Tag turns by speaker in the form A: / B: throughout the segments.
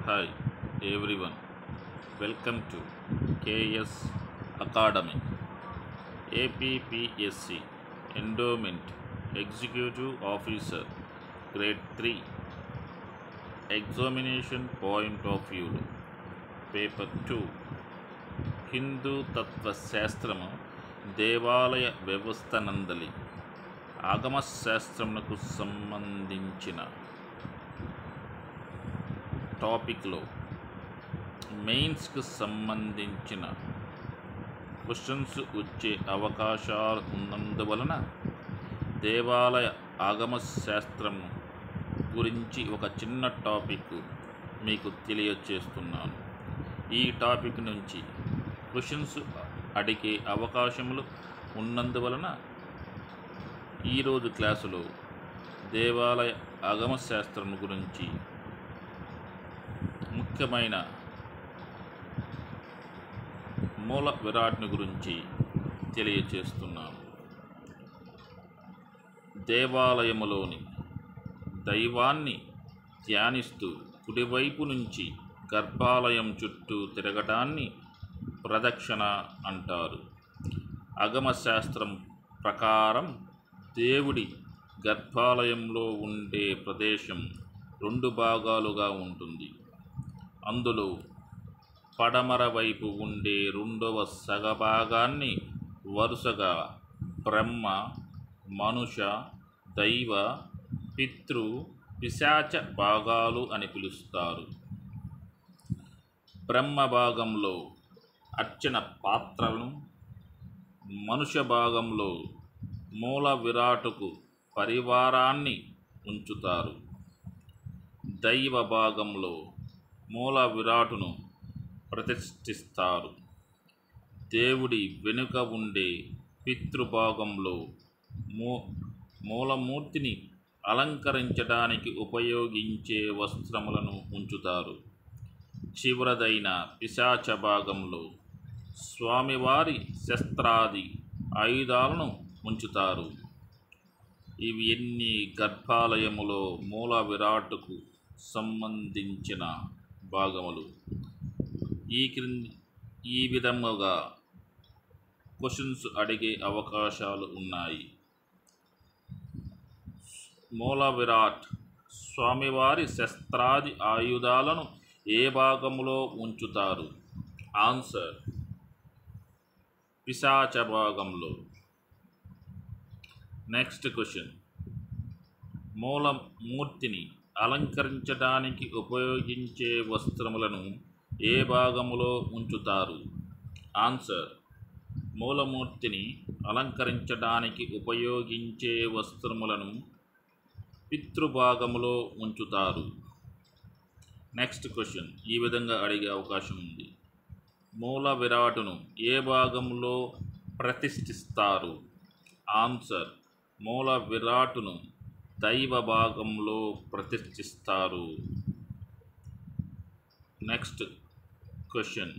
A: Hi everyone, welcome to KS Academy. APPSC Endowment Executive Officer Grade 3 Examination Point of View Paper 2 Hindu తత్వశాస్త్రము దేవాలయ వ్యవస్థ నందలి ఆగమశాస్త్రమునకు సంబంధించిన టాపిక్లో మెయిన్స్కు సంబంధించిన questions వచ్చే అవకాశాలు ఉన్నందువలన దేవాలయ ఆగమ శాస్త్రం గురించి ఒక చిన్న టాపిక్ మీకు తెలియచేస్తున్నాను ఈ టాపిక్ నుంచి క్వశ్చన్స్ అడిగే అవకాశములు ఉన్నందువలన ఈరోజు క్లాసులో దేవాలయ ఆగమ శాస్త్రం గురించి ముఖ్యమైన మూల విరాట్ని గురించి తెలియచేస్తున్నాను దేవాలయములోని దైవాన్ని ధ్యానిస్తూ కుడివైపు నుంచి గర్భాలయం చుట్టూ తిరగటాన్ని ప్రదక్షిణ అంటారు అగమ శాస్త్రం ప్రకారం దేవుడి గర్భాలయంలో ఉండే ప్రదేశం రెండు భాగాలుగా ఉంటుంది అందులో పడమర వైపు ఉండే రెండవ సగభాగాన్ని వరుసగా బ్రహ్మ మనుష దైవ పితృ పిశాచ భాగాలు అని పిలుస్తారు బ్రహ్మ భాగంలో అర్చన పాత్రలను మనుష్య భాగంలో మూల విరాటుకు పరివారాన్ని ఉంచుతారు దైవ భాగంలో మూల విరాటును ప్రతిష్ఠిస్తారు దేవుడి వెనుక ఉండే పితృభాగంలో మూ మూలమూర్తిని అలంకరించడానికి ఉపయోగించే వస్త్రములను ఉంచుతారు చివరదైన పిశాచ భాగంలో స్వామివారి శస్త్రాది ఆయుధాలను ఉంచుతారు ఇవి ఎన్ని గర్భాలయములో మూల విరాటుకు సంబంధించిన భాగములు ఈ క్రింది ఈ విధముగా క్వశ్చన్స్ అడిగే అవకాశాలు ఉన్నాయి మూల విరాట్ స్వామివారి శస్త్రాది ఆయుధాలను ఏ భాగములో ఉంచుతారు ఆన్సర్ పిశాచ భాగంలో నెక్స్ట్ క్వశ్చన్ మూలమూర్తిని అలంకరించడానికి ఉపయోగించే వస్త్రములను ఏ భాగములో ఉంచుతారు ఆన్సర్ మూలమూర్తిని అలంకరించడానికి ఉపయోగించే వస్త్రములను పితృభాగములో ఉంచుతారు నెక్స్ట్ క్వశ్చన్ ఈ విధంగా అడిగే అవకాశం ఉంది మూల విరాటును ఏ భాగంలో ప్రతిష్ఠిస్తారు ఆన్సర్ మూల విరాటును దైవ భాగంలో ప్రతిష్ఠిస్తారు నెక్స్ట్ క్వశ్చన్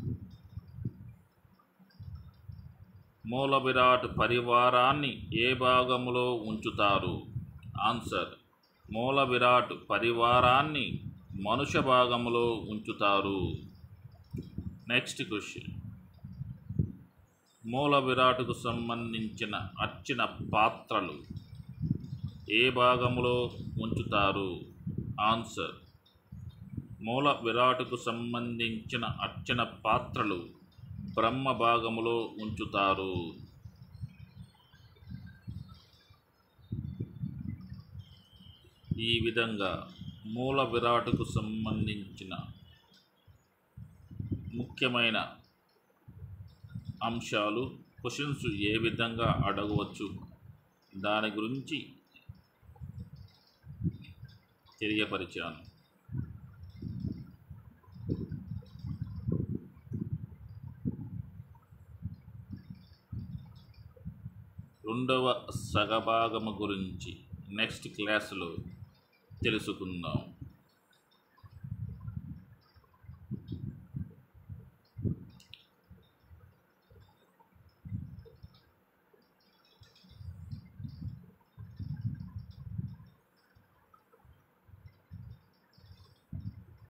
A: మూల విరాట్ పరివారాన్ని ఏ భాగంలో ఉంచుతారు ఆన్సర్ మూల విరాట్ పరివారాన్ని మనుష్య భాగంలో ఉంచుతారు నెక్స్ట్ క్వశ్చన్ మూల విరాటుకు సంబంధించిన అర్చన పాత్రలు ఏ భాగంలో ఉంచుతారు ఆన్సర్ మూల విరాటుకు సంబంధించిన అర్చన పాత్రలు బ్రహ్మ భాగములో ఉంచుతారు ఈ విధంగా మూల విరాటుకు సంబంధించిన ముఖ్యమైన అంశాలు క్వశ్చన్స్ ఏ విధంగా అడగవచ్చు దాని గురించి తెలియపరిచాను రెండవ సగభాగము గురించి నెక్స్ట్ క్లాసులో తెలుసుకుందాం